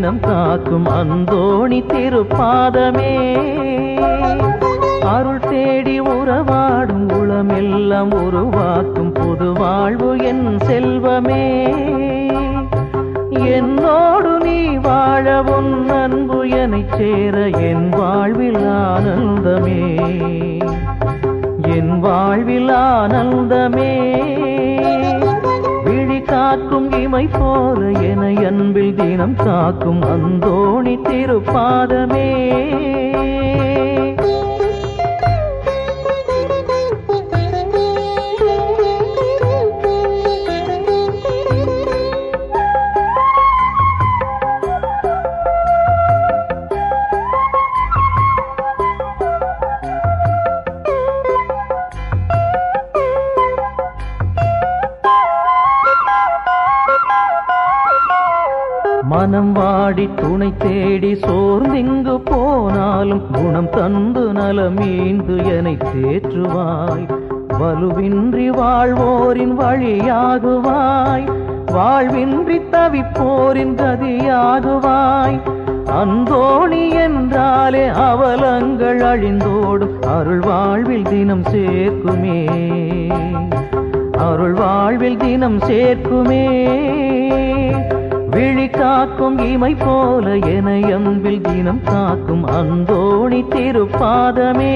தினம் காக்கும் அந்தோணி திருப்பாதமே அருள் தேடி உறவாடும் உளமெல்லாம் உருவாக்கும் புது வாழ்வு என் செல்வமே என்னோடு நீ வாழ உன் அன்பு எனச் சேர என் வாழ்வில் ஆனந்தமே என் வாழ்வில் ஆனந்தமே விழி காக்கும் இமை போல என அன்பில் தினம் காக்கும் அந்தோணி திருப்பாதமே மனம் வாடி துணை தேடி சோர்ந்திங்கு போனாலும் குணம் தந்து நலமீந்து எனை தேற்றுவாய் வலுவின்றி வாழ்வோரின் வழியாகுவாய் வாழ்வின்றி தவிப்போரின் கதியாகுவாய் அந்தோணி என்றாலே அவலங்கள் அழிந்தோடும் அருள் வாழ்வில் தினம் சேர்க்குமே அருள் வாழ்வில் தினம் சேர்க்குமே விழி காக்கும் இமை போல என அன்பில் தினம் காக்கும் அந்தோணி திருப்பாதமே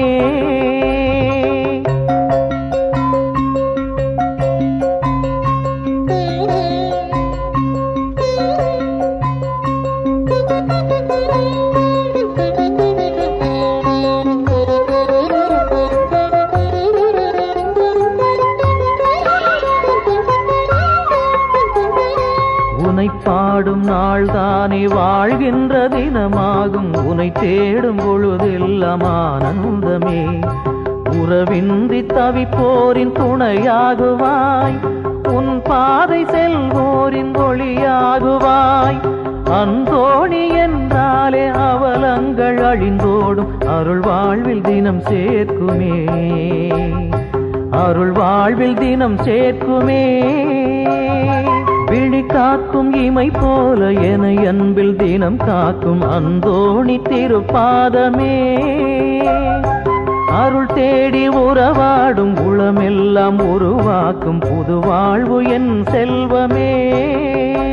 உனை பாடும் நாள்தானே வாழ்கின்ற தினமாகும் உனை தேடும் பொழுதெல்லாம் ஆனந்தமே உறவின்றி தவிப்போரின் துணையாகுவாய் உன் பாதை செல்வோரின் ஒளியாகுவாய் அந்தோணி என்றாலே அவலங்கள் அழிந்தோடும் அருள் வாழ்வில் தினம் சேர்க்குமே அருள் வாழ்வில் தினம் சேர்க்குமே விழி காக்கும் இமை போல என அன்பில் தினம் காக்கும் அந்தோணி திருப்பாதமே அருள் தேடி உறவாடும் உளமெல்லாம் உருவாக்கும் புது வாழ்வு என் செல்வமே